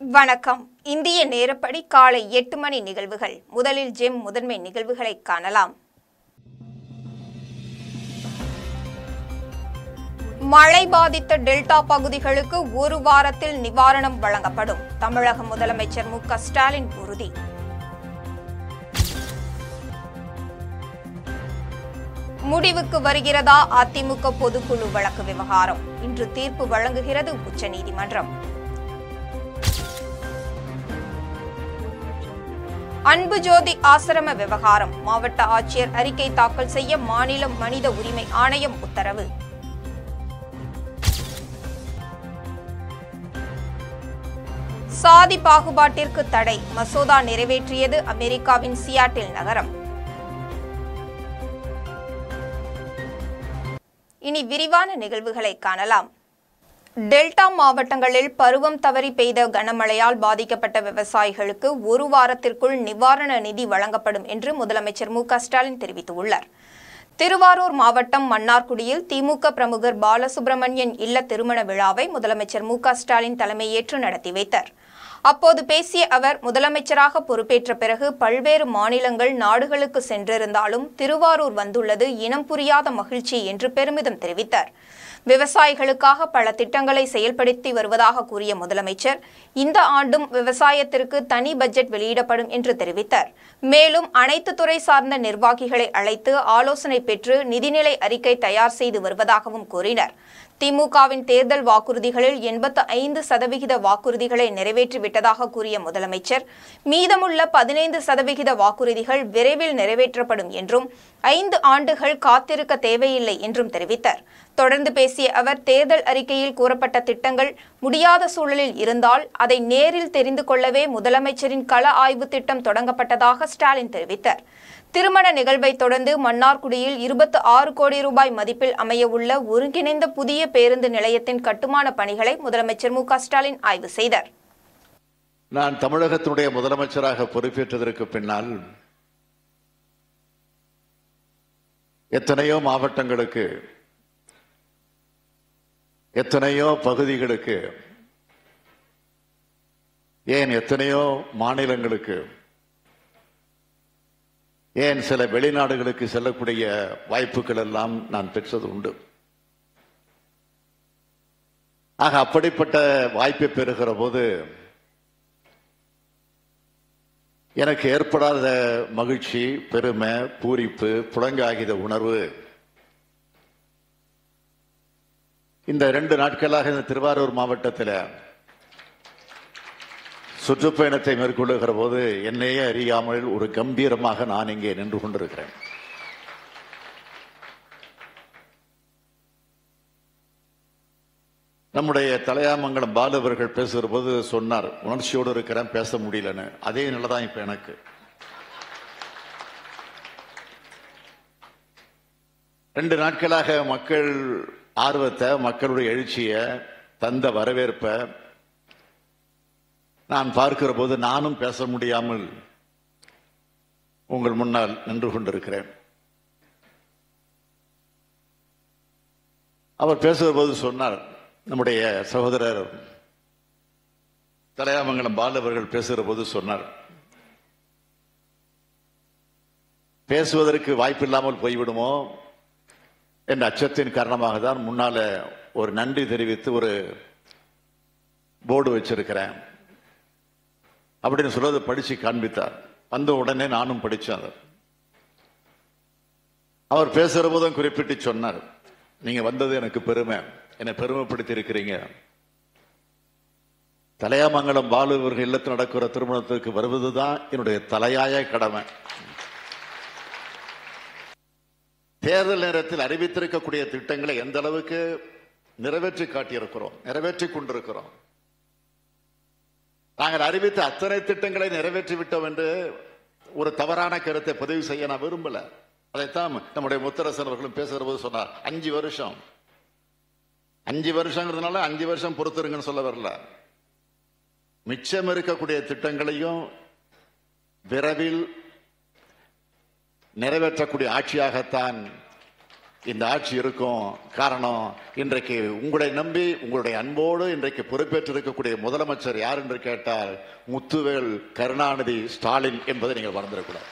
வணக்கம் இந்திய நேரப்படி காலை எட்டு மணி நிகழ்வுகள் முதலில் ஜெம் முதன்மை நிகழ்வுகளை காணலாம் மழை பாதித்த டெல்டா பகுதிகளுக்கு ஒரு வாரத்தில் நிவாரணம் வழங்கப்படும் தமிழக முதலமைச்சர் மு க ஸ்டாலின் உறுதி முடிவுக்கு வருகிறதா அதிமுக பொதுக்குழு வழக்கு விவகாரம் இன்று தீர்ப்பு வழங்குகிறது உச்சநீதிமன்றம் அன்பு ஜோதி ஆசிரம விவகாரம் மாவட்ட ஆட்சியர் அறிக்கை தாக்கல் செய்ய மாநில மனித உரிமை ஆணையம் உத்தரவு சாதி பாகுபாட்டிற்கு தடை மசோதா நிறைவேற்றியது அமெரிக்காவின் சியாட்டில் நகரம் இனி விரிவான நிகழ்வுகளை காணலாம் டெல்டா மாவட்டங்களில் பருவம் தவறி பெய்த கனமழையால் பாதிக்கப்பட்ட விவசாயிகளுக்கு ஒரு வாரத்திற்குள் நிவாரண நிதி வழங்கப்படும் என்று முதலமைச்சர் மு க ஸ்டாலின் தெரிவித்துள்ளார் திருவாரூர் மாவட்டம் மன்னார்குடியில் திமுக பிரமுகர் பாலசுப்ரமணியன் இல்ல திருமண விழாவை முதலமைச்சர் மு க ஸ்டாலின் தலைமையேற்று நடத்தி வைத்தார் அப்போது பேசிய அவர் முதலமைச்சராக பொறுப்பேற்ற பிறகு பல்வேறு மாநிலங்கள் நாடுகளுக்கு சென்றிருந்தாலும் திருவாரூர் வந்துள்ளது இனம் புரியாத மகிழ்ச்சி என்று பெருமிதம் தெரிவித்தார் விவசாயிகளுக்காக பல திட்டங்களை செயல்படுத்தி வருவதாக கூறிய முதலமைச்சர் இந்த ஆண்டும் விவசாயத்திற்கு தனி பட்ஜெட் வெளியிடப்படும் என்று தெரிவித்தார் மேலும் அனைத்து துறை சார்ந்த நிர்வாகிகளை அழைத்து ஆலோசனை பெற்று நிதிநிலை அறிக்கை தயார் செய்து வருவதாகவும் கூறினார் திமுகவின் தேர்தல் வாக்குறுதிகளில் எண்பத்து ஐந்து சதவிகித வாக்குறுதிகளை நிறைவேற்றிவிட்டதாக கூறிய முதலமைச்சர் மீதமுள்ள பதினைந்து சதவிகித வாக்குறுதிகள் விரைவில் நிறைவேற்றப்படும் என்றும் ஐந்து ஆண்டுகள் காத்திருக்க தேவையில்லை என்றும் தெரிவித்தார் தொடர்ந்து பேசிய அவர் தேர்தல் அறிக்கையில் கூறப்பட்ட திட்டங்கள் முடியாத சூழலில் இருந்தால் அதை நேரில் தெரிந்து கொள்ளவே முதலமைச்சரின் கள ஆய்வு திட்டம் தொடங்கப்பட்டதாக ஸ்டாலின் தெரிவித்தார் திருமண நிகழ்வை தொடர்ந்து மன்னார்குடியில் இருபத்தி ஆறு கோடி ரூபாய் மதிப்பில் அமையவுள்ள ஒருங்கிணைந்த புதிய பேருந்து நிலையத்தின் கட்டுமான பணிகளை முதலமைச்சர் மு க ஸ்டாலின் ஆய்வு செய்தார் நான் தமிழகத்தினுடைய முதலமைச்சராக பொறுப்பேற்றதற்கு பின்னால் எத்தனையோ மாவட்டங்களுக்கு எத்தனையோ பகுதிகளுக்கு ஏன் எத்தனையோ மாநிலங்களுக்கு ஏன் சில வெளிநாடுகளுக்கு செல்லக்கூடிய வாய்ப்புகள் எல்லாம் நான் பெற்றது உண்டு ஆக அப்படிப்பட்ட வாய்ப்பை பெறுகிற போது எனக்கு ஏற்படாத மகிழ்ச்சி பெருமை பூரிப்பு புலங்காகித உணர்வு இந்த ரெண்டு நாட்களாக இந்த திருவாரூர் மாவட்டத்தில் சுற்றுப்பயணத்தை மேற்கொள்ளுகிற போது என்னையே அறியாமல் ஒரு கம்பீரமாக நான் இங்கே நின்று கொண்டிருக்கிறேன் நம்முடைய தலையாமங்கலம் பாலு அவர்கள் பேசுகிற போது சொன்னார் உணர்ச்சியோடு இருக்கிறேன் பேச முடியலன்னு அதே நிலைதான் இப்ப எனக்கு ரெண்டு நாட்களாக மக்கள் ஆர்வத்தை மக்களுடைய எழுச்சியை தந்த வரவேற்பை நான் பார்க்கிற போது நானும் பேச முடியாமல் உங்கள் முன்னால் நின்று கொண்டிருக்கிறேன் அவர் பேசுகிற போது சொன்னார் நம்முடைய சகோதரர் தலையாமங்கலம் பால் அவர்கள் பேசுகிற போது சொன்னார் பேசுவதற்கு வாய்ப்பில்லாமல் போய்விடுமோ என்ற அச்சத்தின் காரணமாக தான் முன்னால ஒரு நன்றி தெரிவித்து ஒரு போர்டு வச்சிருக்கிறேன் அப்படின்னு சொல்றது படிச்சு காண்பித்தார் வந்த உடனே நானும் படித்தேன் அதை அவர் பேசுகிற போதும் குறிப்பிட்டு சொன்னார் நீங்க வந்தது எனக்கு பெருமை என்னை பெருமைப்படுத்தி இருக்கிறீங்க தலையாமங்கலம் பாலு இவர்கள் இல்லத்தில் நடக்கிற திருமணத்திற்கு வருவதுதான் என்னுடைய தலையாய கடமை தேர்தல் நேரத்தில் அறிவித்திருக்கக்கூடிய திட்டங்களை எந்த அளவுக்கு நிறைவேற்றி காட்டியிருக்கிறோம் நிறைவேற்றி கொண்டிருக்கிறோம் நாங்கள் அறிவித்த அத்தனை திட்டங்களை நிறைவேற்றி விட்டோம் என்று ஒரு தவறான கருத்தை பதிவு செய்ய நான் விரும்பல அதைத்தான் நம்முடைய முத்தரசன் அவர்களும் பேசுகிற போது சொன்னார் அஞ்சு வருஷம் அஞ்சு வருஷங்கிறதுனால அஞ்சு வருஷம் பொறுத்துருங்கன்னு சொல்ல வரல மிச்சம் இருக்கக்கூடிய திட்டங்களையும் விரைவில் நிறைவேற்றக்கூடிய ஆட்சியாகத்தான் இந்த ஆட்சி இருக்கும் காரணம் இன்றைக்கு உங்களை நம்பி உங்களுடைய அன்போடு இன்றைக்கு பொறுப்பேற்று இருக்கக்கூடிய முதலமைச்சர் யார் என்று கேட்டால் முத்துவேல் கருணாநிதி ஸ்டாலின் என்பதை நீங்கள் மறந்துடக்கூடாது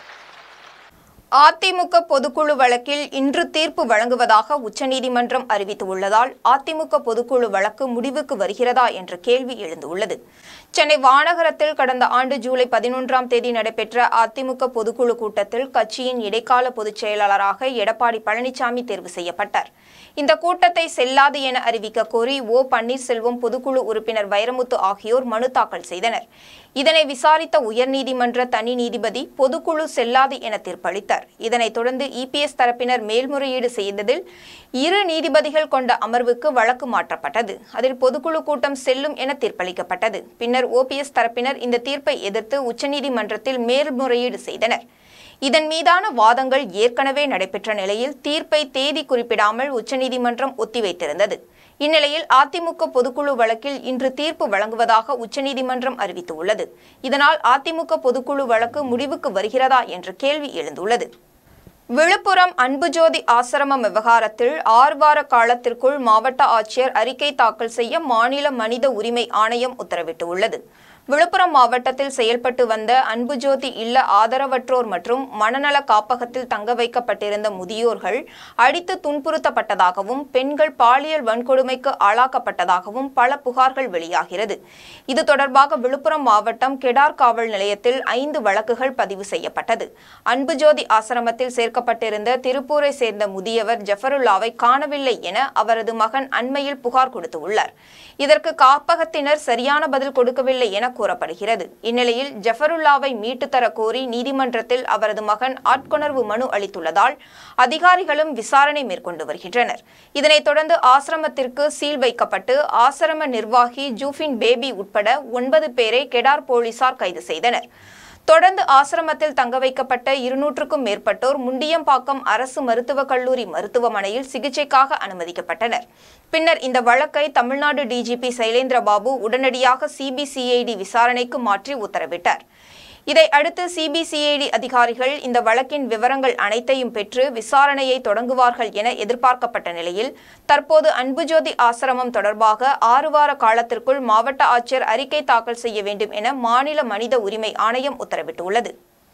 அதிமுக பொதுக்குழு வழக்கில் இன்று தீர்ப்பு வழங்குவதாக உச்சநீதிமன்றம் அறிவித்துள்ளதால் அதிமுக பொதுக்குழு வழக்கு முடிவுக்கு வருகிறதா என்ற கேள்வி எழுந்துள்ளது சென்னை வானகரத்தில் கடந்த ஆண்டு ஜூலை பதினொன்றாம் தேதி நடைபெற்ற அதிமுக பொதுக்குழு கூட்டத்தில் கட்சியின் இடைக்கால பொதுச் செயலாளராக எடப்பாடி பழனிசாமி தேர்வு செய்யப்பட்டார் இந்த கூட்டத்தை செல்லாது என அறிவிக்க கோரி ஓ பன்னீர்செல்வம் பொதுக்குழு உறுப்பினர் வைரமுத்து ஆகியோர் மனு தாக்கல் செய்தனர் இதனை விசாரித்த உயர்நீதிமன்ற தனி நீதிபதி பொதுக்குழு செல்லாது என தீர்ப்பளித்தார் இதனைத் தொடர்ந்து இபிஎஸ் தரப்பினர் மேல்முறையீடு செய்ததில் இரு நீதிபதிகள் கொண்ட அமர்வுக்கு வழக்கு மாற்றப்பட்டது அதில் பொதுக்குழு கூட்டம் செல்லும் என தீர்ப்பளிக்கப்பட்டது பின்னர் ஓபிஎஸ் தரப்பினர் இந்த தீர்ப்பை எதிர்த்து உச்சநீதிமன்றத்தில் மேல்முறையீடு செய்தனர் இதன் மீதான வாதங்கள் ஏற்கனவே நடைபெற்ற நிலையில் தீர்ப்பை தேதி குறிப்பிடாமல் உச்சநீதிமன்றம் ஒத்திவைத்திருந்தது இந்நிலையில் அதிமுக பொதுக்குழு வழக்கில் இன்று தீர்ப்பு வழங்குவதாக உச்சநீதிமன்றம் அறிவித்துள்ளது இதனால் அதிமுக பொதுக்குழு வழக்கு முடிவுக்கு வருகிறதா என்ற கேள்வி எழுந்துள்ளது விழுப்புரம் அன்புஜோதி ஆசிரமம் விவகாரத்தில் ஆறு வார காலத்திற்குள் மாவட்ட ஆட்சியர் அறிக்கை தாக்கல் செய்ய மாநில மனித உரிமை ஆணையம் உத்தரவிட்டுள்ளது விழுப்புரம் மாவட்டத்தில் செயல்பட்டு வந்த அன்புஜோதி இல்ல ஆதரவற்றோர் மற்றும் மனநல காப்பகத்தில் தங்க வைக்கப்பட்டிருந்த முதியோர்கள் அடித்து துன்புறுத்தப்பட்டதாகவும் பெண்கள் பாலியல் வன்கொடுமைக்கு ஆளாக்கப்பட்டதாகவும் பல புகார்கள் வெளியாகிறது இது தொடர்பாக விழுப்புரம் மாவட்டம் கெடார் காவல் நிலையத்தில் ஐந்து வழக்குகள் பதிவு செய்யப்பட்டது அன்புஜோதி ஆசிரமத்தில் சேர்க்கப்பட்டிருந்த திருப்பூரை சேர்ந்த முதியவர் ஜஃபருல்லாவை காணவில்லை என அவரது மகன் அண்மையில் புகார் கொடுத்துள்ளார் இதற்கு காப்பகத்தினர் சரியான பதில் கொடுக்கவில்லை என கூறப்படுகிறது இந்நிலையில் ஜஃபருல்லாவை மீட்டு தர கோரி நீதிமன்றத்தில் அவரது மகன் ஆட்கொணர்வு மனு அளித்துள்ளதால் அதிகாரிகளும் விசாரணை மேற்கொண்டு வருகின்றனர் இதனைத் தொடர்ந்து ஆசிரமத்திற்கு சீல் வைக்கப்பட்டு ஆசிரம நிர்வாகி ஜூஃபின் பேபி உட்பட ஒன்பது பேரை கெடார் போலீசார் கைது செய்தனர் தொடர்ந்து ஆசிரமத்தில் தங்க வைக்கப்பட்ட இருநூற்றுக்கும் மேற்பட்டோர் முண்டியம்பாக்கம் அரசு மருத்துவக் கல்லூரி மருத்துவமனையில் சிகிச்சைக்காக அனுமதிக்கப்பட்டனர் பின்னர் இந்த வழக்கை தமிழ்நாடு டிஜிபி சைலேந்திரபாபு உடனடியாக சிபிசிஐடி விசாரணைக்கு மாற்றி உத்தரவிட்டார் இதை அடுத்து சிபிசிஐடி அதிகாரிகள் இந்த வழக்கின் விவரங்கள் அனைத்தையும் பெற்று விசாரணையை தொடங்குவார்கள் என எதிர்பார்க்கப்பட்ட நிலையில் தற்போது அன்புஜோதி ஆசிரமம் தொடர்பாக ஆறு வார காலத்திற்குள் மாவட்ட ஆட்சியர் அறிக்கை தாக்கல் செய்ய வேண்டும் என மாநில மனித உரிமை ஆணையம் உத்தரவிட்டுள்ளது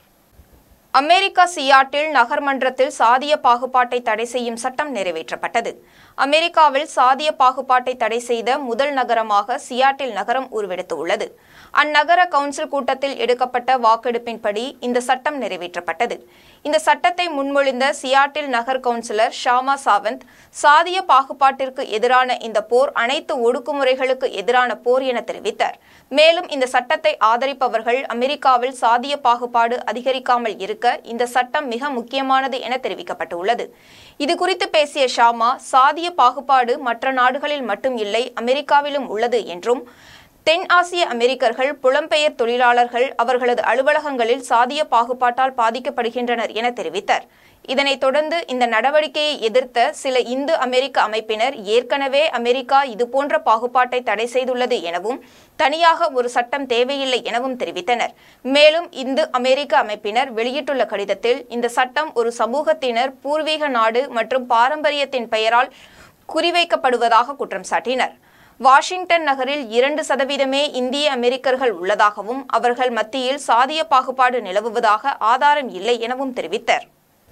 அமெரிக்கா சியாட்டில் நகர்மன்றத்தில் சாதிய பாகுபாட்டை தடை செய்யும் சட்டம் நிறைவேற்றப்பட்டது அமெரிக்காவில் சாதிய பாகுபாட்டை தடை செய்த முதல் நகரமாக சியாட்டில் நகரம் உருவெடுத்துள்ளது அந்நகர கவுன்சில் கூட்டத்தில் எடுக்கப்பட்ட வாக்கெடுப்பின்படி இந்த சட்டம் நிறைவேற்றப்பட்டது இந்த சட்டத்தை முன்மொழிந்த சியாட்டில் நகர் கவுன்சிலர் ஷாமா சாவந்த் சாதிய பாகுபாட்டிற்கு எதிரான இந்த போர் அனைத்து ஒடுக்குமுறைகளுக்கு எதிரான போர் என தெரிவித்தார் மேலும் இந்த சட்டத்தை ஆதரிப்பவர்கள் அமெரிக்காவில் சாதிய பாகுபாடு அதிகரிக்காமல் இருக்க இந்த சட்டம் மிக முக்கியமானது என தெரிவிக்கப்பட்டுள்ளது இது குறித்து பேசிய ஷாமா சாதிய பாகுபாடு மற்ற நாடுகளில் மட்டும் இல்லை அமெரிக்காவிலும் உள்ளது என்றும் தென் ஆசிய அமெரிக்கர்கள் புலம்பெயர் தொழிலாளர்கள் அவர்களது அலுவலகங்களில் சாதிய பாகுபாட்டால் பாதிக்கப்படுகின்றனர் என தெரிவித்தார் இதனைத் தொடர்ந்து இந்த நடவடிக்கையை எதிர்த்த சில இந்து அமெரிக்க அமைப்பினர் ஏற்கனவே அமெரிக்கா இதுபோன்ற பாகுபாட்டை தடை செய்துள்ளது எனவும் தனியாக ஒரு சட்டம் தேவையில்லை எனவும் தெரிவித்தனர் மேலும் இந்து அமெரிக்க அமைப்பினர் வெளியிட்டுள்ள கடிதத்தில் இந்த சட்டம் ஒரு சமூகத்தினர் பூர்வீக நாடு மற்றும் பாரம்பரியத்தின் பெயரால் குறிவைக்கப்படுவதாக குற்றம் சாட்டினர் வாஷிங்டன் நகரில் இரண்டு சதவீதமே இந்திய அமெரிக்கர்கள் உள்ளதாகவும் அவர்கள் மத்தியில் சாதிய பாகுபாடு நிலவுவதாக ஆதாரம் இல்லை எனவும் தெரிவித்தார்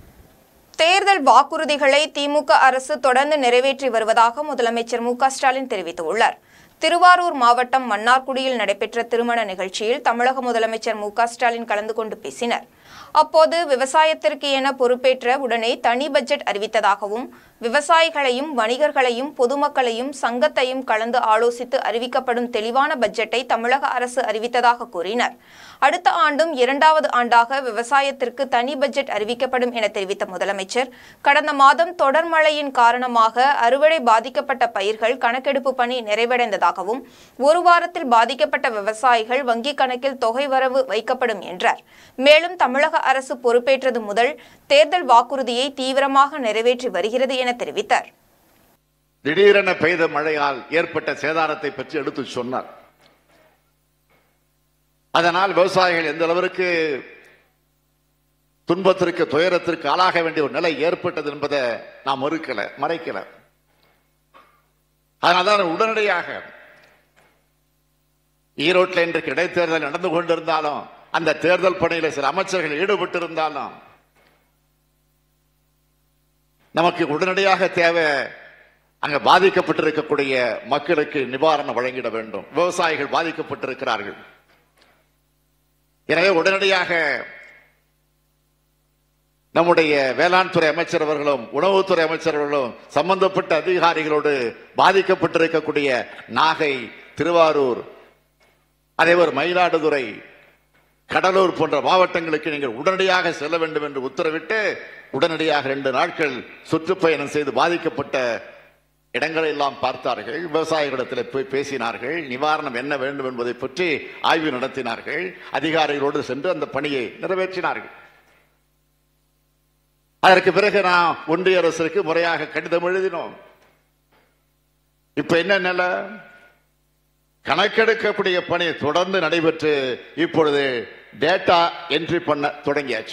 தேர்தல் வாக்குறுதிகளை திமுக அரசு தொடர்ந்து நிறைவேற்றி வருவதாக முதலமைச்சர் மு க ஸ்டாலின் தெரிவித்துள்ளார் திருவாரூர் மாவட்டம் மன்னார்குடியில் நடைபெற்ற திருமண நிகழ்ச்சியில் தமிழக முதலமைச்சர் மு க ஸ்டாலின் கலந்து கொண்டு பேசினார் அப்போது விவசாயத்திற்கு என பொறுப்பேற்ற உடனே தனி பட்ஜெட் அறிவித்ததாகவும் விவசாயிகளையும் வணிகர்களையும் பொதுமக்களையும் சங்கத்தையும் கலந்து ஆலோசித்து அறிவிக்கப்படும் தெளிவான பட்ஜெட்டை தமிழக அரசு அறிவித்ததாக கூறினார் அடுத்த ஆண்டும் இரண்டாவது ஆண்டாக விவசாயத்திற்கு தனி பட்ஜெட் அறிவிக்கப்படும் என தெரிவித்த முதலமைச்சர் கடந்த மாதம் தொடர் மழையின் காரணமாக அறுவடை பாதிக்கப்பட்ட பயிர்கள் கணக்கெடுப்பு பணி நிறைவடைந்ததாகவும் ஒரு வாரத்தில் பாதிக்கப்பட்ட விவசாயிகள் வங்கிக் கணக்கில் தொகை வரவு வைக்கப்படும் என்றார் மேலும் தமிழக அரசு பொறுப்பேற்றது முதல் தேர்தல் வாக்குறுதியை தீவிரமாக நிறைவேற்றி வருகிறது என தெரிவித்தார் திடீரென பெய்த மழையால் ஏற்பட்ட சேதாரத்தை பற்றி எடுத்து சொன்னார் அதனால் விவசாயிகள் எந்த அளவிற்கு துன்பத்திற்கு துயரத்திற்கு ஆளாக வேண்டிய ஒரு நிலை ஏற்பட்டது என்பதை நாம் மறுக்கல மறைக்கல அதனால்தான் உடனடியாக ஈரோட்டில் இன்றைக்கு இடைத்தேர்தல் நடந்து கொண்டிருந்தாலும் அந்த தேர்தல் பணியில் சில அமைச்சர்கள் ஈடுபட்டிருந்தாலும் நமக்கு உடனடியாக தேவை அங்க பாதிக்கப்பட்டிருக்கக்கூடிய மக்களுக்கு நிவாரணம் வழங்கிட வேண்டும் விவசாயிகள் பாதிக்கப்பட்டிருக்கிறார்கள் எனவே உடனடியாக நம்முடைய வேளாண் துறை அமைச்சர் அவர்களும் உணவுத்துறை அமைச்சர் அவர்களும் சம்பந்தப்பட்ட அதிகாரிகளோடு பாதிக்கப்பட்டிருக்கக்கூடிய நாகை திருவாரூர் அதேபோல் மயிலாடுதுறை கடலூர் போன்ற மாவட்டங்களுக்கு நீங்கள் உடனடியாக செல்ல வேண்டும் என்று உத்தரவிட்டு உடனடியாக ரெண்டு நாட்கள் சுற்றுப்பயணம் செய்து பாதிக்கப்பட்ட இடங்களை எல்லாம் பார்த்தார்கள் விவசாயிகளிடத்தில் போய் பேசினார்கள் நிவாரணம் என்ன வேண்டும் என்பதை பற்றி ஆய்வு நடத்தினார்கள் அதிகாரிகளோடு சென்று அந்த பணியை நிறைவேற்றினார்கள் அதற்கு பிறகு நான் ஒன்றிய அரசுக்கு முறையாக கடிதம் எழுதினோம் இப்ப என்ன நிலை கணக்கெடுக்கக்கூடிய பணி தொடர்ந்து நடைபெற்று இப்பொழுது டேட்டா என்ட்ரி பண்ண தொடங்கியாச்சு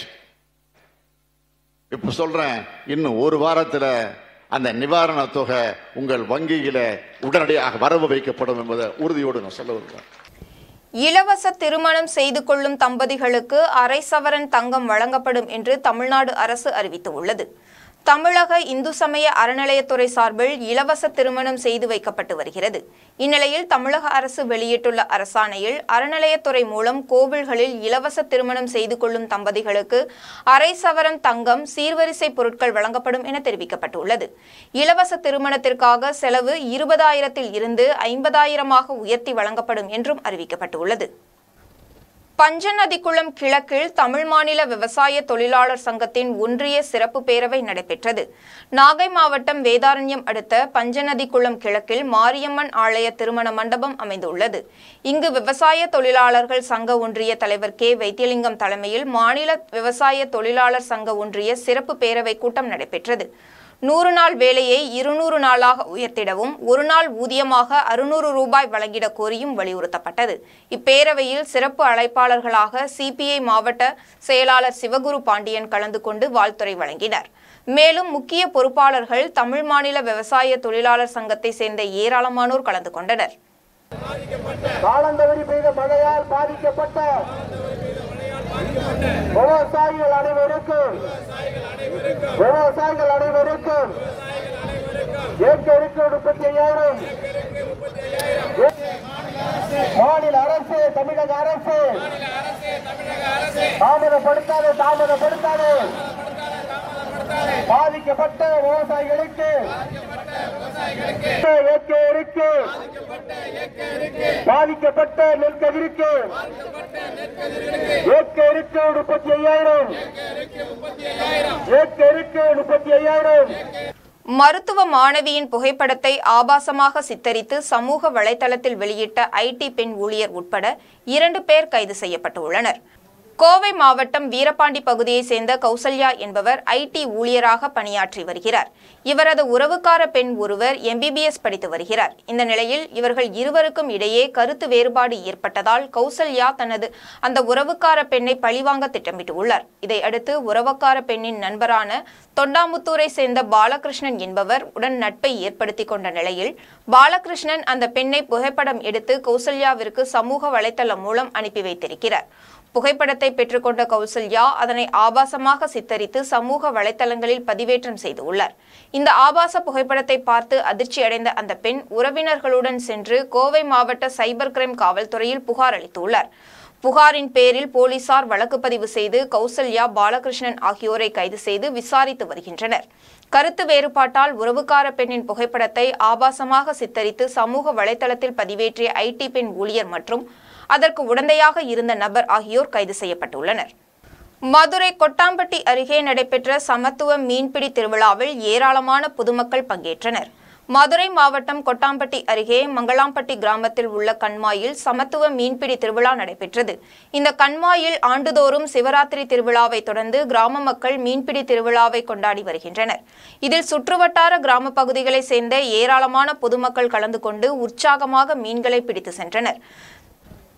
இப்ப சொல்றேன் இன்னும் ஒரு வாரத்துல அந்த நிவாரண தொகை உங்கள் வங்கியில உடனடியாக வரவு வைக்கப்படும் என்பதை உறுதியோடு நான் சொல்ல விரும்புகிறேன் இலவச திருமணம் செய்து கொள்ளும் தம்பதிகளுக்கு அரை சவரன் தங்கம் வழங்கப்படும் என்று தமிழ்நாடு அரசு அறிவித்துள்ளது தமிழக இந்து சமய அறநிலையத்துறை சார்பில் இலவச திருமணம் செய்து வைக்கப்பட்டு வருகிறது இந்நிலையில் தமிழக அரசு வெளியிட்டுள்ள அரசாணையில் அறநிலையத்துறை மூலம் கோவில்களில் இலவச திருமணம் செய்து கொள்ளும் தம்பதிகளுக்கு அரை சவரன் தங்கம் சீர்வரிசை பொருட்கள் வழங்கப்படும் என தெரிவிக்கப்பட்டுள்ளது இலவச திருமணத்திற்காக செலவு இருபதாயிரத்தில் இருந்து ஐம்பதாயிரமாக உயர்த்தி வழங்கப்படும் என்றும் அறிவிக்கப்பட்டுள்ளது பஞ்சநதிக்குளம் கிழக்கில் தமிழ் மாநில விவசாய தொழிலாளர் சங்கத்தின் ஒன்றிய சிறப்பு பேரவை நடைபெற்றது நாகை மாவட்டம் வேதாரண்யம் அடுத்த பஞ்சநதிக்குளம் கிழக்கில் மாரியம்மன் ஆலய திருமண மண்டபம் அமைந்துள்ளது இங்கு விவசாய தொழிலாளர்கள் சங்க ஒன்றிய தலைவர் கே வைத்தியலிங்கம் தலைமையில் மாநில விவசாய தொழிலாளர் சங்க ஒன்றிய சிறப்பு பேரவை கூட்டம் நடைபெற்றது நூறு நாள் வேலையை இருநூறு நாளாக உயர்த்திடவும் ஒரு நாள் ஊதியமாக அறுநூறு ரூபாய் வழங்கிட கோரியும் வலியுறுத்தப்பட்டது இப்பேரவையில் சிறப்பு அழைப்பாளர்களாக சிபிஐ மாவட்ட செயலாளர் சிவகுரு பாண்டியன் கலந்து கொண்டு வாழ்த்துரை வழங்கினர் மேலும் முக்கிய பொறுப்பாளர்கள் தமிழ் மாநில விவசாய தொழிலாளர் சங்கத்தை சேர்ந்த ஏராளமானோர் கலந்து கொண்டனர் காலந்தவறி பெய்த மழையால் பாதிக்கப்பட்ட விவசாயிகள் அனைவருக்கும் விவசாயிகள் அனைவருக்கும் ஏக்கருக்கு முப்பத்தி ஐயாயிரம் மாநில அரசு தமிழக அரசு தாமதப்படுத்தாது தாமதப்படுத்தாது பாதிக்கப்பட்ட விவசாயிகளுக்கு ஏக்கருக்கு பாதிக்கப்பட்ட நெற்கதிருக்கு ஏக்கருக்கு முப்பத்தி ஐயாயிரம் ஏக்கருக்கு முப்பத்தி ஐயாயிரம் மருத்துவ மாணவியின் புகைப்படத்தை ஆபாசமாக சித்தரித்து சமூக வலைதளத்தில் வெளியிட்ட ஐடி பெண் ஊழியர் உட்பட இரண்டு பேர் கைது செய்யப்பட்டுள்ளனர் கோவை மாவட்டம் வீரபாண்டி பகுதியைச் சேர்ந்த கௌசல்யா என்பவர் ஐடி ஊழியராக பணியாற்றி வருகிறார் இவரது உறவுக்கார பெண் ஒருவர் எம்பிபிஎஸ் படித்து வருகிறார் இந்த நிலையில் இவர்கள் இருவருக்கும் இடையே கருத்து வேறுபாடு ஏற்பட்டதால் கௌசல்யா தனது அந்த உறவுக்கார பெண்ணை பழிவாங்க திட்டமிட்டுள்ளார் இதையடுத்து உறவுக்கார பெண்ணின் நண்பரான தொண்டாமுத்தூரை சேர்ந்த பாலகிருஷ்ணன் என்பவர் உடன் நட்பை ஏற்படுத்திக் கொண்ட நிலையில் பாலகிருஷ்ணன் அந்த பெண்ணை புகைப்படம் எடுத்து கௌசல்யாவிற்கு சமூக வலைதளம் மூலம் அனுப்பி வைத்திருக்கிறார் புகைப்படத்தை பெற்றுக்கொண்ட கௌசல்யா அதனை ஆபாசமாக சித்தரித்து சமூக வலைதளங்களில் பதிவேற்றம் செய்துள்ளார் இந்த ஆபாச புகைப்படத்தை பார்த்து அதிர்ச்சி அடைந்த அந்த பெண் உறவினர்களுடன் சென்று கோவை மாவட்ட சைபர் கிரைம் காவல்துறையில் புகார் அளித்துள்ளார் புகாரின் பேரில் போலீசார் வழக்கு பதிவு செய்து கௌசல்யா பாலகிருஷ்ணன் ஆகியோரை கைது செய்து விசாரித்து வருகின்றனர் கருத்து வேறுபாட்டால் உறவுக்கார பெண்ணின் புகைப்படத்தை ஆபாசமாக சித்தரித்து சமூக வலைதளத்தில் பதிவேற்றிய ஐடி பெண் ஊழியர் மற்றும் அதற்கு உடந்தையாக இருந்த நபர் ஆகியோர் கைது செய்யப்பட்டுள்ளனர் மதுரை கொட்டாம்பட்டி அருகே நடைபெற்ற சமத்துவ மீன்பிடி திருவிழாவில் ஏராளமான பொதுமக்கள் பங்கேற்றனர் மதுரை மாவட்டம் கொட்டாம்பட்டி அருகே மங்களாம்பட்டி கிராமத்தில் உள்ள கண்மாயில் சமத்துவ மீன்பிடி திருவிழா நடைபெற்றது இந்த கண்மாயில் ஆண்டுதோறும் சிவராத்திரி திருவிழாவை தொடர்ந்து கிராம மக்கள் மீன்பிடி திருவிழாவை கொண்டாடி வருகின்றனர் இதில் சுற்றுவட்டார கிராம பகுதிகளைச் சேர்ந்த ஏராளமான பொதுமக்கள் கலந்து கொண்டு உற்சாகமாக மீன்களை பிடித்து சென்றனர்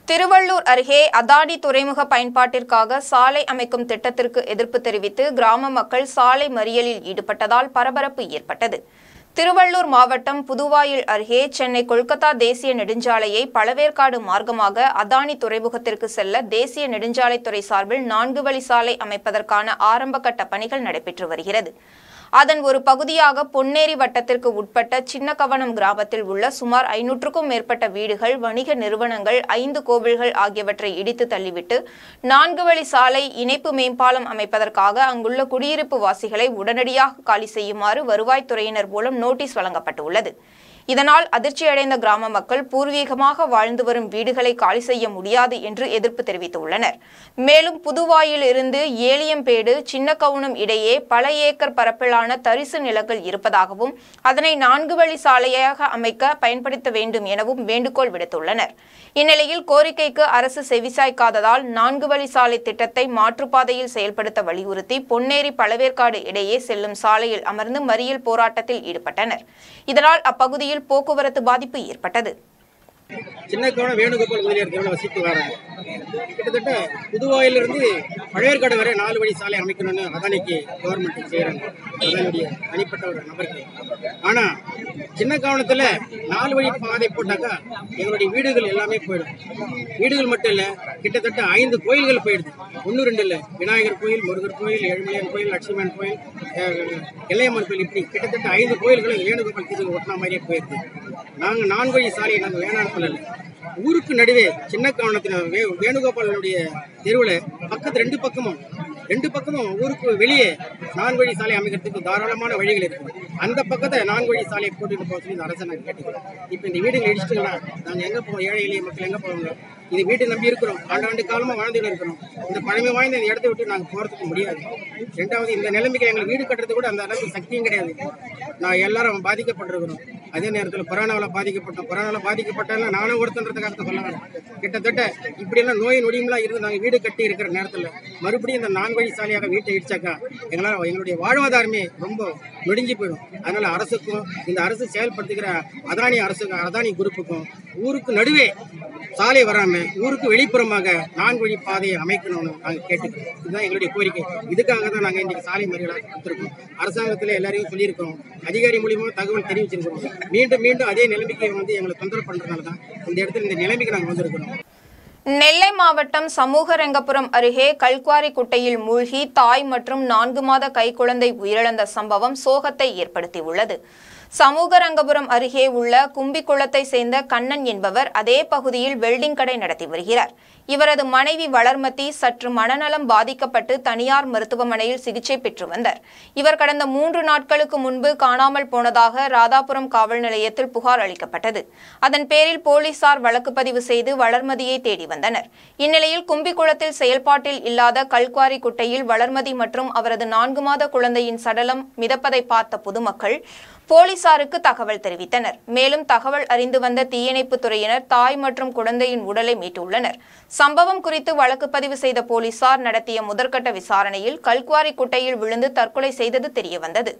திருவள்ளூர் அருகே அதானி துறைமுக பயன்பாட்டிற்காக சாலை அமைக்கும் திட்டத்திற்கு எதிர்ப்பு தெரிவித்து கிராம மக்கள் சாலை மறியலில் ஈடுபட்டதால் பரபரப்பு ஏற்பட்டது திருவள்ளூர் மாவட்டம் புதுவாயில் அருகே சென்னை கொல்கத்தா தேசிய நெடுஞ்சாலையை பழவேற்காடு மார்க்கமாக அதானி துறைமுகத்திற்கு செல்ல தேசிய நெடுஞ்சாலைத்துறை சார்பில் நான்கு வழி சாலை அமைப்பதற்கான ஆரம்பகட்ட பணிகள் நடைபெற்று வருகிறது அதன் ஒரு பகுதியாக பொன்னேரி வட்டத்திற்கு உட்பட்ட சின்னகவனம் கிராமத்தில் உள்ள சுமார் ஐநூற்றுக்கும் மேற்பட்ட வீடுகள் வணிக நிறுவனங்கள் ஐந்து கோவில்கள் ஆகியவற்றை இடித்து தள்ளிவிட்டு நான்கு வழி சாலை இணைப்பு மேம்பாலம் அமைப்பதற்காக அங்குள்ள குடியிருப்பு வாசிகளை உடனடியாக காலி செய்யுமாறு வருவாய்த்துறையினர் மூலம் நோட்டீஸ் வழங்கப்பட்டுள்ளது இதனால் அதிர்ச்சியடைந்த கிராம மக்கள் பூர்வீகமாக வாழ்ந்து வரும் வீடுகளை காலி செய்ய முடியாது என்று எதிர்ப்பு தெரிவித்துள்ளனர் மேலும் புதுவாயில் இருந்து ஏலியம்பேடு சின்னக்கவுனம் இடையே பல ஏக்கர் பரப்பிலான தரிசு நிலங்கள் இருப்பதாகவும் அதனை நான்கு வழி சாலையாக அமைக்க பயன்படுத்த வேண்டும் எனவும் வேண்டுகோள் விடுத்துள்ளனர் இந்நிலையில் கோரிக்கைக்கு அரசு செவிசாய்க்காததால் நான்கு வழி சாலை திட்டத்தை மாற்றுப்பாதையில் செயல்படுத்த வலியுறுத்தி பொன்னேரி பழவேற்காடு இடையே செல்லும் சாலையில் அமர்ந்து மறியல் போராட்டத்தில் ஈடுபட்டனர் இதனால் அப்பகுதியில் போக்குவரத்து பாதிப்பு ஏற்பட்டது சின்னக்கோணம் வேணுகோபால் முதலியார் தேவையில் வசித்து வராங்க கிட்டத்தட்ட புதுவாயிலிருந்து பழையற்காடு வரை நாலு வழி சாலை அமைக்கணும்னு அதானிக்கு கவர்மெண்ட் செய்கிறாங்க அதானுடைய தனிப்பட்ட ஒரு நபருக்கு ஆனால் சின்ன கவனத்தில் நாலு வழி பாதை போட்டாக்கா எங்களுடைய வீடுகள் எல்லாமே போயிடும் வீடுகள் மட்டும் இல்லை கிட்டத்தட்ட ஐந்து கோயில்கள் போயிடுது ஒன்று ரெண்டு இல்லை விநாயகர் கோயில் முருகர் கோயில் ஏழுமலையான் கோயில் லட்சுமணன் கோயில் அஹ், எல்லையம்மன் கோயில் இப்படி கிட்டத்தட்ட ஐந்து கோயில்களும் வேணுகோபால் தீர்வு ஒட்டின மாதிரியே போயிருக்கு நாங்கள் நான்கு வழி சாலையை நாங்கள் வேணாம்னு சொல்லலை ஊருக்கு நடுவே சின்ன கவனத்தில் வே வேணுகோபாலனுடைய தெருவில் பக்கத்து ரெண்டு பக்கமும் ரெண்டு பக்கமும் ஊருக்கு வெளியே நான்கு வழி சாலை அமைக்கிறதுக்கு தாராளமான வழிகள் இருக்குது அந்த பக்கத்தை நான்கு வழி சாலையை போட்டுட்டு போக சொல்லி இந்த அரசை நாங்கள் கேட்டுக்கிறோம் இப்போ இந்த வீடுகள் இடிச்சிட்டுங்களா நாங்கள் எங்கே போவோம் ஏழை எளிய மக்கள் எங்கே போவாங்க இது வீட்டை நம்பி இருக்கிறோம் ஆண்டாண்டு காலமாக வாழ்ந்துட்டு இருக்கிறோம் இந்த பழமை வாய்ந்த இந்த இடத்த விட்டு நாங்கள் போகிறதுக்கு முடியாது ரெண்டாவது இந்த நிலைமைக்கு எங்களுக்கு வீடு கட்டுறது கூட அந்த அளவுக்கு சக்தியும் கிடையாது நான் எல்லாரும் பாதிக்கப்பட்டிருக்கிறோம் அதே நேரத்தில் கொரோனாவில் பாதிக்கப்பட்டோம் கொரோனாவில் பாதிக்கப்பட்டாலும் நானும் ஒருத்தன்றதுக்காக தான் சொல்ல வரேன் கிட்டத்தட்ட இப்படியெல்லாம் நோய் நொடியும்லாம் இருந்து நாங்கள் வீடு கட்டி இருக்கிற நேரத்தில் மறுபடியும் இந்த நான்கு வழி சாலையாக வீட்டை இடிச்சாக்கா எங்களால் எங்களுடைய வாழ்வாதாரமே ரொம்ப நொடிஞ்சு போயிடும் அதனால அரசுக்கும் இந்த அரசு செயல்படுத்துகிற அதானி அரசுக்கும் அதானி குரூப்புக்கும் ஊருக்கு நடுவே சாலை வராம ஊருக்கு வெளிப்புறமாக நான்கு வழி பாதையை அமைக்கணும்னு நாங்கள் கேட்டுக்கிறோம் இதுதான் எங்களுடைய கோரிக்கை இதுக்காக தான் நாங்கள் இன்னைக்கு சாலை மறியலாக கொடுத்துருக்கோம் அரசாங்கத்தில் எல்லாரையும் சொல்லியிருக்கோம் அதிகாரி மூலியமாக தகவல் தெரிவிச்சிருக்கிறோம் மீண்டும் மீண்டும் அதே நிலைமைக்கு வந்து எங்களை தொந்தரவு பண்றதுனால தான் இந்த இடத்துல இந்த நிலைமைக்கு நாங்கள் வந்திருக்கிறோம் நெல்லை மாவட்டம் சமூகரங்கபுரம் அருகே கல்குவாரி குட்டையில் மூழ்கி தாய் மற்றும் நான்கு மாத கைக்குழந்தை உயிரிழந்த சம்பவம் சோகத்தை ஏற்படுத்தியுள்ளது சமூகரங்கபுரம் அருகே உள்ள கும்பிக்குளத்தை சேர்ந்த கண்ணன் என்பவர் அதே பகுதியில் வெல்டிங் கடை நடத்தி வருகிறார் இவரது மனைவி வளர்மதி சற்று மனநலம் பாதிக்கப்பட்டு தனியார் மருத்துவமனையில் சிகிச்சை பெற்று வந்தார் இவர் கடந்த மூன்று நாட்களுக்கு முன்பு காணாமல் போனதாக ராதாபுரம் காவல் நிலையத்தில் புகார் அளிக்கப்பட்டது அதன் பேரில் போலீசார் வழக்கு பதிவு செய்து வளர்மதியை தேடி வந்தனர் இந்நிலையில் கும்பிக்குளத்தில் செயல்பாட்டில் இல்லாத கல்குவாரி குட்டையில் வளர்மதி மற்றும் அவரது நான்கு மாத குழந்தையின் சடலம் மிதப்பதை பார்த்த பொதுமக்கள் போலீசாருக்கு தகவல் தெரிவித்தனர் மேலும் தகவல் அறிந்து வந்த தீயணைப்புத் துறையினர் தாய் மற்றும் குழந்தையின் உடலை மீட்டுள்ளனர் சம்பவம் குறித்து வழக்கு பதிவு செய்த போலீசார் நடத்திய முதற்கட்ட விசாரணையில் கல்குவாரி குட்டையில் விழுந்து தற்கொலை செய்தது தெரியவந்தது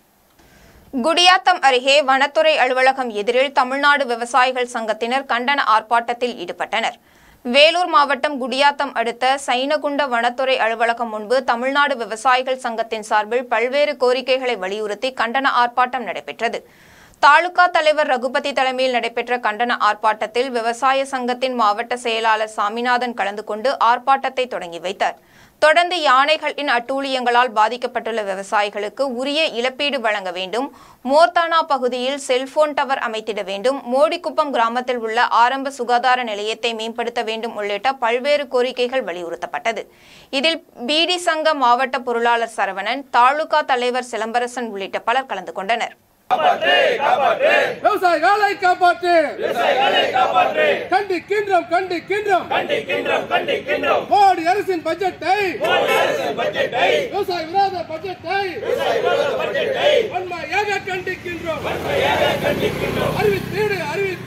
குடியாத்தம் அருகே வனத்துறை அலுவலகம் எதிரில் தமிழ்நாடு விவசாயிகள் சங்கத்தினர் கண்டன ஆர்ப்பாட்டத்தில் ஈடுபட்டனர் வேலூர் மாவட்டம் குடியாத்தம் அடுத்த சைனகுண்ட வனத்துறை அலுவலகம் முன்பு தமிழ்நாடு விவசாயிகள் சங்கத்தின் சார்பில் பல்வேறு கோரிக்கைகளை வலியுறுத்தி கண்டன ஆர்ப்பாட்டம் நடைபெற்றது தாலுகா தலைவர் ரகுபதி தலைமையில் நடைபெற்ற கண்டன ஆர்ப்பாட்டத்தில் விவசாய சங்கத்தின் மாவட்ட செயலாளர் சாமிநாதன் கலந்து கொண்டு ஆர்ப்பாட்டத்தை தொடங்கி வைத்தார் தொடர்ந்து யானைகளின் அட்டூழியங்களால் பாதிக்கப்பட்டுள்ள விவசாயிகளுக்கு உரிய இழப்பீடு வழங்க வேண்டும் மோர்தானா பகுதியில் செல்போன் டவர் அமைத்திட வேண்டும் மோடிக்குப்பம் கிராமத்தில் உள்ள ஆரம்ப சுகாதார நிலையத்தை மேம்படுத்த வேண்டும் உள்ளிட்ட பல்வேறு கோரிக்கைகள் வலியுறுத்தப்பட்டது இதில் பிடி சங்க மாவட்ட பொருளாளர் சரவணன் தாலுகா தலைவர் சிலம்பரசன் உள்ளிட்ட பலர் கலந்து கொண்டனர் விவசாயிகளை காப்பாற்று கண்டிக்கின்றோம் கண்டிக்கின்றோம் கண்டிக்கின்றோம் மோடி அரசின் பட்ஜெட்டை விவசாய விரோத பட்ஜெட்டை வன்மையாக கண்டிக்கின்றோம் அறிவித்தீடு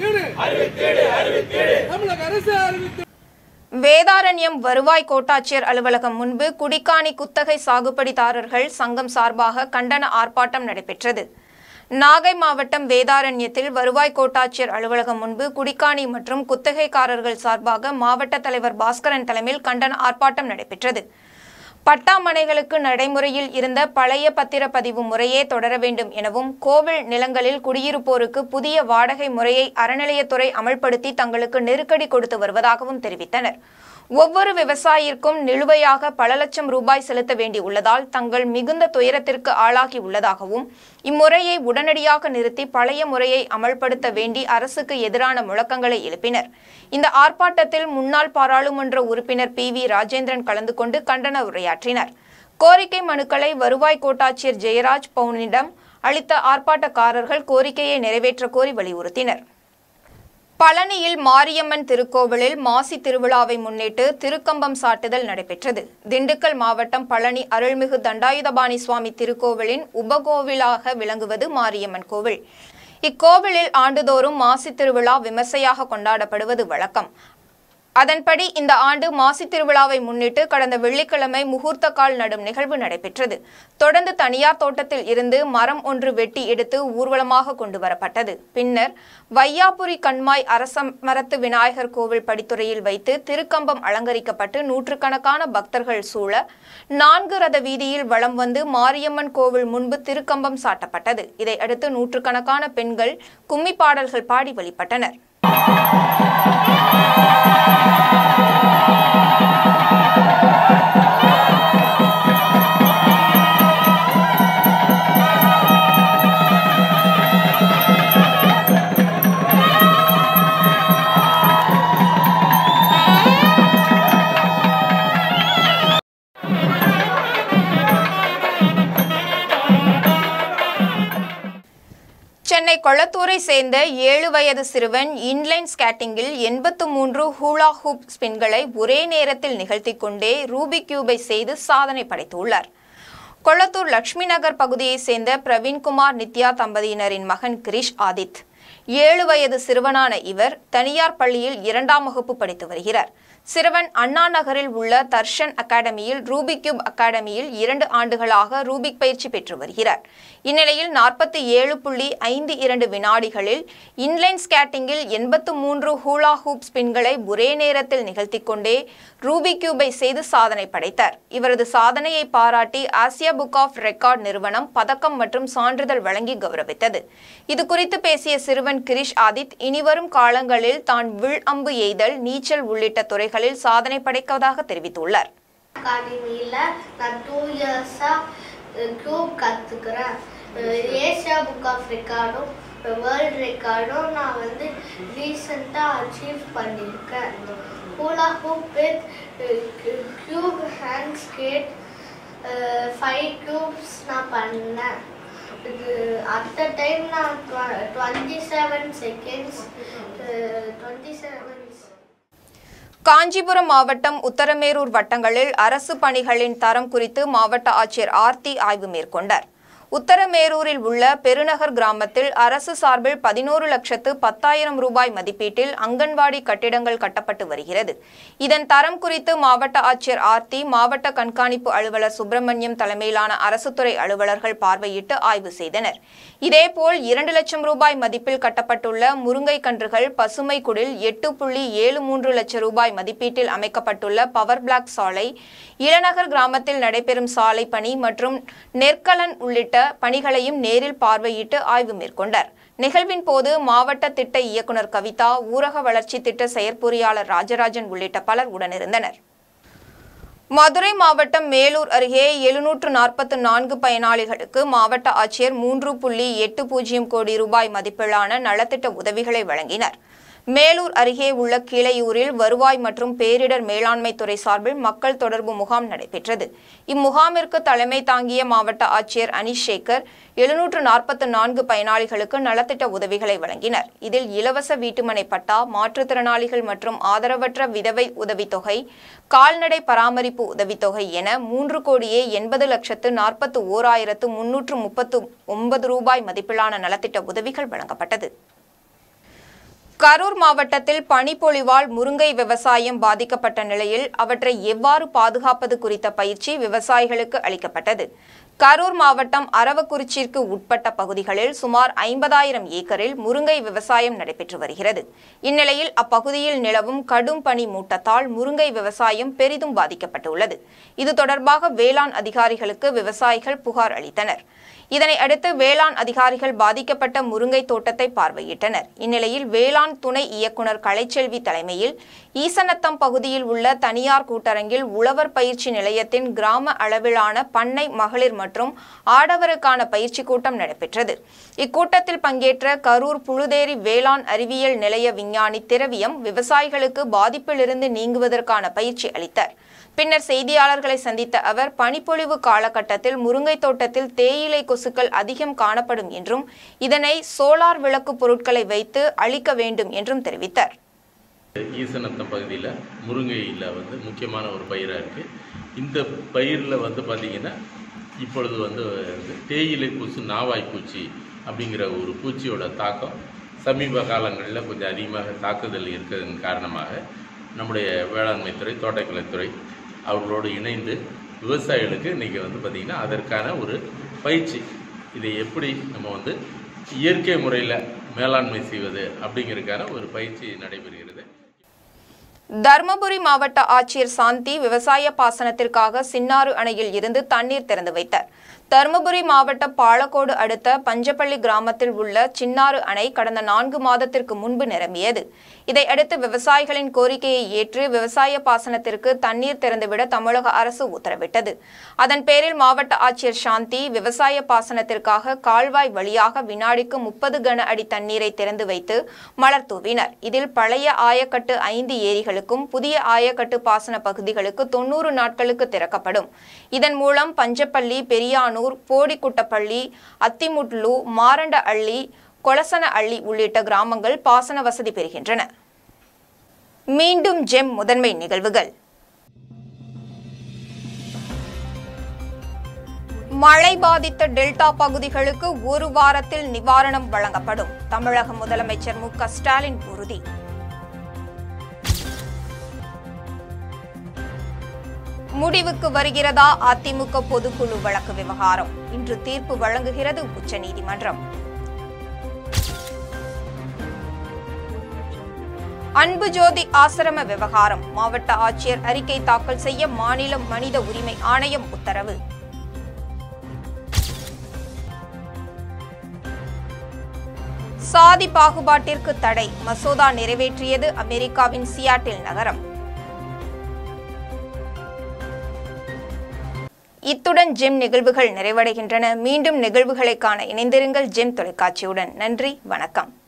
அறிவித்தீடு தமிழக அரசு அறிவித்து வேதாரண்யம் வருவாய் கோட்டாட்சியர் அலுவலகம் முன்பு குடிக்காணி குத்தகை சாகுபடிதாரர்கள் சங்கம் சார்பாக கண்டன ஆர்ப்பாட்டம் நடைபெற்றது நாகை மாவட்டம் வேதாரண்யத்தில் வருவாய் கோட்டாட்சியர் அலுவலகம் முன்பு குடிக்காணி மற்றும் குத்தகைக்காரர்கள் சார்பாக மாவட்ட தலைவர் பாஸ்கரன் தலைமையில் கண்டன ஆர்ப்பாட்டம் நடைபெற்றது பட்டா மனைகளுக்கு நடைமுறையில் இருந்த பழைய பத்திரப்பதிவு முறையே தொடர வேண்டும் எனவும் கோவில் நிலங்களில் குடியிருப்போருக்கு புதிய வாடகை முறையை அறநிலையத்துறை அமல்படுத்தி தங்களுக்கு நெருக்கடி கொடுத்து வருவதாகவும் தெரிவித்தனர் ஒவ்வொரு விவசாயிற்கும் நிலுவையாக பல லட்சம் ரூபாய் செலுத்த வேண்டி உள்ளதால் தங்கள் மிகுந்த துயரத்திற்கு ஆளாகி உள்ளதாகவும் இம்முறையை உடனடியாக நிறுத்தி பழைய முறையை அமல்படுத்த வேண்டி அரசுக்கு எதிரான முழக்கங்களை எழுப்பினர் இந்த ஆர்ப்பாட்டத்தில் முன்னாள் பாராளுமன்ற உறுப்பினர் பி வி ராஜேந்திரன் கலந்து கொண்டு கண்டன உரையாற்றினார் கோரிக்கை மனுக்களை வருவாய் கோட்டாட்சியர் ஜெயராஜ் பவுனிடம் அளித்த ஆர்ப்பாட்டக்காரர்கள் கோரிக்கையை நிறைவேற்ற கோரி வலியுறுத்தினர் பழனியில் மாரியம்மன் திருக்கோவிலில் மாசி திருவிழாவை முன்னிட்டு திருக்கம்பம் சாட்டுதல் நடைபெற்றது திண்டுக்கல் மாவட்டம் பழனி அருள்மிகு தண்டாயுதபாணி சுவாமி திருக்கோவிலின் உபகோவிலாக விளங்குவது மாரியம்மன் கோவில் இக்கோவிலில் ஆண்டுதோறும் மாசி திருவிழா விமர்சையாக கொண்டாடப்படுவது வழக்கம் அதன்படி இந்த ஆண்டு மாசி திருவிழாவை முன்னிட்டு கடந்த வெள்ளிக்கிழமை முகூர்த்த கால் நடும் நிகழ்வு நடைபெற்றது தொடர்ந்து தனியார் தோட்டத்தில் இருந்து மரம் ஒன்று வெட்டி எடுத்து ஊர்வலமாக கொண்டு வரப்பட்டது பின்னர் வையாபுரி கண்மாய் அரச மரத்து விநாயகர் கோவில் படித்துறையில் வைத்து திருக்கம்பம் அலங்கரிக்கப்பட்டு நூற்றுக்கணக்கான பக்தர்கள் சூழ நான்கு ரத வீதியில் வலம் வந்து மாரியம்மன் கோவில் முன்பு திருக்கம்பம் சாட்டப்பட்டது இதை அடுத்து நூற்றுக்கணக்கான பெண்கள் கும்மி பாடல்கள் பாடி வழிபட்டனர் சென்னை கொளத்தூரை சேர்ந்த ஏழு வயது சிறுவன் இன்லைன் ஸ்கேட்டிங்கில் எண்பத்து மூன்று ஹூலா ஹூப் ஸ்பின்களை ஒரே நேரத்தில் நிகழ்த்தி கொண்டே ரூபிக் கியூபை செய்து சாதனை படைத்துள்ளார் கொளத்தூர் லட்சுமி நகர் பகுதியைச் சேர்ந்த பிரவீன்குமார் நித்யா தம்பதியினரின் மகன் கிரிஷ் ஆதித் ஏழு வயது சிறுவனான இவர் தனியார் பள்ளியில் இரண்டாம் வகுப்பு படித்து வருகிறார் சிறுவன் அண்ணா நகரில் உள்ள தர்ஷன் அகாடமியில் ரூபிக் கியூப் அகாடமியில் இரண்டு ஆண்டுகளாக ரூபிக் பயிற்சி பெற்று வருகிறார் இந்நிலையில் நாற்பத்தி ஏழு புள்ளி ஐந்து இரண்டு வினாடிகளில் இன்லைன் ஸ்கேட்டிங்கில் எண்பத்து மூன்று ஹூலா ஹூப் ஸ்பின்களை ஒரே நேரத்தில் நிகழ்த்தி கொண்டே ரூபிக் கியூபை செய்து சாதனை படைத்தார் இவரது சாதனையை பாராட்டி ஆசியா புக் ஆஃப் ரெக்கார்ட் நிறுவனம் பதக்கம் மற்றும் சான்றிதழ் வழங்கி கௌரவித்தது இது குறித்து பேசிய சிறுவன் கிரிஷ் ஆதித் இனிவரும் காலங்களில் தான் வில் அம்பு எய்தல் நீச்சல் உள்ளிட்ட துறைகளில் சாதனை படைப்பதாக தெரிவித்துள்ளார் அகாடமியில் நான் டூ இயர்ஸாக க்யூப் கற்றுக்கிறேன் ஏஷியா புக் ஆஃப் ரெக்கார்டும் வேர்ல்ட் ரெக்கார்டும் நான் வந்து ரீசெண்டாக அச்சீவ் பண்ணியிருக்கேன் hula hoop with cube hand skate five cubes நான் பண்ணேன் இது அட் அ டைம் நான் twenty seven seconds twenty seven Kanchipuram மாவட்டம் உத்தரமேரூர் வட்டங்களில் அரசு பணிகளின் தரம் குறித்து மாவட்ட ஆட்சியர் ஆர்த்தி ஆய்வு மேற்கொண்டார் உத்தரமேரூரில் உள்ள பெருநகர் கிராமத்தில் அரசு சார்பில் பதினோரு லட்சத்து பத்தாயிரம் ரூபாய் மதிப்பீட்டில் அங்கன்வாடி கட்டிடங்கள் கட்டப்பட்டு வருகிறது இதன் தரம் குறித்து மாவட்ட ஆட்சியர் ஆர்த்தி மாவட்ட கண்காணிப்பு அலுவலர் சுப்பிரமணியம் தலைமையிலான அரசுத்துறை அலுவலர்கள் பார்வையிட்டு ஆய்வு செய்தனர் இதேபோல் இரண்டு லட்சம் ரூபாய் மதிப்பில் கட்டப்பட்டுள்ள முருங்கை கன்றுகள் பசுமை குடில் எட்டு புள்ளி ஏழு மூன்று லட்சம் ரூபாய் மதிப்பீட்டில் அமைக்கப்பட்டுள்ள பவர் பிளாக் சாலை இளநகர் கிராமத்தில் நடைபெறும் சாலை பணி மற்றும் நெற்கலன் உள்ளிட்ட பணிகளையும் நேரில் பார்வையிட்டு ஆய்வு மேற்கொண்டார் நிகழ்வின் போது மாவட்ட திட்ட இயக்குனர் கவிதா ஊரக வளர்ச்சி திட்ட செயற்பொறியாளர் ராஜராஜன் உள்ளிட்ட பலர் உடனிருந்தனர் மதுரை மாவட்டம் மேலூர் அருகே எழுநூற்று நாற்பத்து நான்கு பயனாளிகளுக்கு மாவட்ட ஆட்சியர் மூன்று புள்ளி எட்டு பூஜ்ஜியம் கோடி ரூபாய் மதிப்பிலான நலத்திட்ட உதவிகளை வழங்கினர் மேலூர் அருகே உள்ள கிளையூரில் வருவாய் மற்றும் பேரிடர் மேலாண்மை துறை சார்பில் மக்கள் தொடர்பு முகாம் நடைபெற்றது இம்முகாமிற்கு தலைமை தாங்கிய மாவட்ட ஆட்சியர் அனீஷ் சேகர் எழுநூற்று நாற்பத்து நான்கு பயனாளிகளுக்கு நலத்திட்ட உதவிகளை வழங்கினர் இதில் இலவச வீட்டுமனை பட்டா மாற்றுத்திறனாளிகள் மற்றும் ஆதரவற்ற விதவை உதவித்தொகை கால்நடை பராமரிப்பு உதவித்தொகை என மூன்று கோடியே எண்பது லட்சத்து நாற்பத்து ஓராயிரத்து முன்னூற்று முப்பத்து ஒன்பது ரூபாய் மதிப்பிலான நலத்திட்ட உதவிகள் வழங்கப்பட்டது கரூர் மாவட்டத்தில் பனிப்பொழிவால் முருங்கை விவசாயம் பாதிக்கப்பட்ட நிலையில் அவற்றை எவ்வாறு பாதுகாப்பது குறித்த பயிற்சி விவசாயிகளுக்கு அளிக்கப்பட்டது கரூர் மாவட்டம் அரவக்குறிச்சிற்கு உட்பட்ட பகுதிகளில் சுமார் ஐம்பதாயிரம் ஏக்கரில் முருங்கை விவசாயம் நடைபெற்று வருகிறது இந்நிலையில் அப்பகுதியில் நிலவும் கடும் பனி மூட்டத்தால் முருங்கை விவசாயம் பெரிதும் பாதிக்கப்பட்டுள்ளது இது தொடர்பாக வேளாண் அதிகாரிகளுக்கு விவசாயிகள் புகார் அளித்தனர் இதனை அடுத்து வேளாண் அதிகாரிகள் பாதிக்கப்பட்ட முருங்கை தோட்டத்தை பார்வையிட்டனர் இந்நிலையில் வேளாண் துணை இயக்குனர் கலைச்செல்வி தலைமையில் ஈசனத்தம் பகுதியில் உள்ள தனியார் கூட்டரங்கில் உழவர் பயிற்சி நிலையத்தின் கிராம அளவிலான பண்ணை மகளிர் மற்றும் ஆடவருக்கான பயிற்சி கூட்டம் நடைபெற்றது இக்கூட்டத்தில் பங்கேற்ற கரூர் புழுதேரி வேளாண் அறிவியல் நிலைய விஞ்ஞானி திரவியம் விவசாயிகளுக்கு பாதிப்பிலிருந்து நீங்குவதற்கான பயிற்சி அளித்தார் பின்னர் செய்தியாளர்களை சந்தித்த அவர் பனிப்பொழிவு காலகட்டத்தில் முருங்கை தோட்டத்தில் தேயிலை கொசுக்கள் அதிகம் காணப்படும் என்றும் இதனை சோலார் விளக்கு பொருட்களை வைத்து அழிக்க வேண்டும் என்றும் தெரிவித்தார் ஈசனத்தம் பகுதியில் முருங்கையில் வந்து முக்கியமான ஒரு பயிராக இருக்குது இந்த பயிரில் வந்து பார்த்திங்கன்னா இப்பொழுது வந்து தேயிலை பூச்சி நாவாய் பூச்சி அப்படிங்கிற ஒரு பூச்சியோட தாக்கம் சமீப காலங்களில் கொஞ்சம் அதிகமாக தாக்குதல் இருக்கிறதன் காரணமாக நம்முடைய வேளாண்மை துறை தோட்டக்கலைத்துறை அவர்களோடு இணைந்து விவசாயிகளுக்கு இன்றைக்கி வந்து பார்த்திங்கன்னா அதற்கான ஒரு பயிற்சி இதை எப்படி நம்ம வந்து இயற்கை முறையில் மேலாண்மை செய்வது அப்படிங்கிறதுக்கான ஒரு பயிற்சி நடைபெறுகிறது தருமபுரி மாவட்ட ஆட்சியர் சாந்தி விவசாய பாசனத்திற்காக சின்னாறு அணையில் இருந்து தண்ணீர் திறந்து வைத்தார் தருமபுரி மாவட்ட பாலக்கோடு அடுத்த பஞ்சப்பள்ளி கிராமத்தில் உள்ள சின்னாறு அணை கடந்த நான்கு மாதத்திற்கு முன்பு நிரம்பியது இதையடுத்து விவசாயிகளின் கோரிக்கையை ஏற்று விவசாய பாசனத்திற்கு தண்ணீர் திறந்துவிட தமிழக அரசு உத்தரவிட்டது அதன் பேரில் மாவட்ட ஆட்சியர் சாந்தி விவசாய பாசனத்திற்காக கால்வாய் வழியாக வினாடிக்கு முப்பது கன அடி தண்ணீரை திறந்து வைத்து மலர் தூவினர் இதில் பழைய ஆயக்கட்டு ஐந்து ஏரிகளுக்கும் புதிய ஆயக்கட்டு பாசன பகுதிகளுக்கு தொன்னூறு நாட்களுக்கு திறக்கப்படும் இதன் மூலம் பஞ்சப்பள்ளி பெரியானூர் போடிக்குட்டப்பள்ளி அத்திமுட்லு மாரண்ட அள்ளி கொலசன அள்ளி உள்ளிட்ட கிராமங்கள் பாசன வசதி பெறுகின்றன மீண்டும் ஜெம் முதன்மை நிகழ்வுகள் மழை பாதித்த டெல்டா பகுதிகளுக்கு ஒரு வாரத்தில் நிவாரணம் வழங்கப்படும் தமிழக முதலமைச்சர் மு க ஸ்டாலின் உறுதி முடிவுக்கு வருகிறதா அதிமுக பொதுக்குழு வழக்கு விவகாரம் இன்று தீர்ப்பு வழங்குகிறது உச்சநீதிமன்றம் அன்பு ஜோதி ஆசிரம விவகாரம் மாவட்ட ஆட்சியர் அறிக்கை தாக்கல் செய்ய மாநில மனித உரிமை ஆணையம் உத்தரவு சாதி பாகுபாட்டிற்கு தடை மசோதா நிறைவேற்றியது அமெரிக்காவின் சியாட்டில் நகரம் இத்துடன் ஜெம் நிகழ்வுகள் நிறைவடைகின்றன மீண்டும் நிகழ்வுகளை காண இணைந்திருங்கள் ஜெம் தொலைக்காட்சியுடன் நன்றி வணக்கம்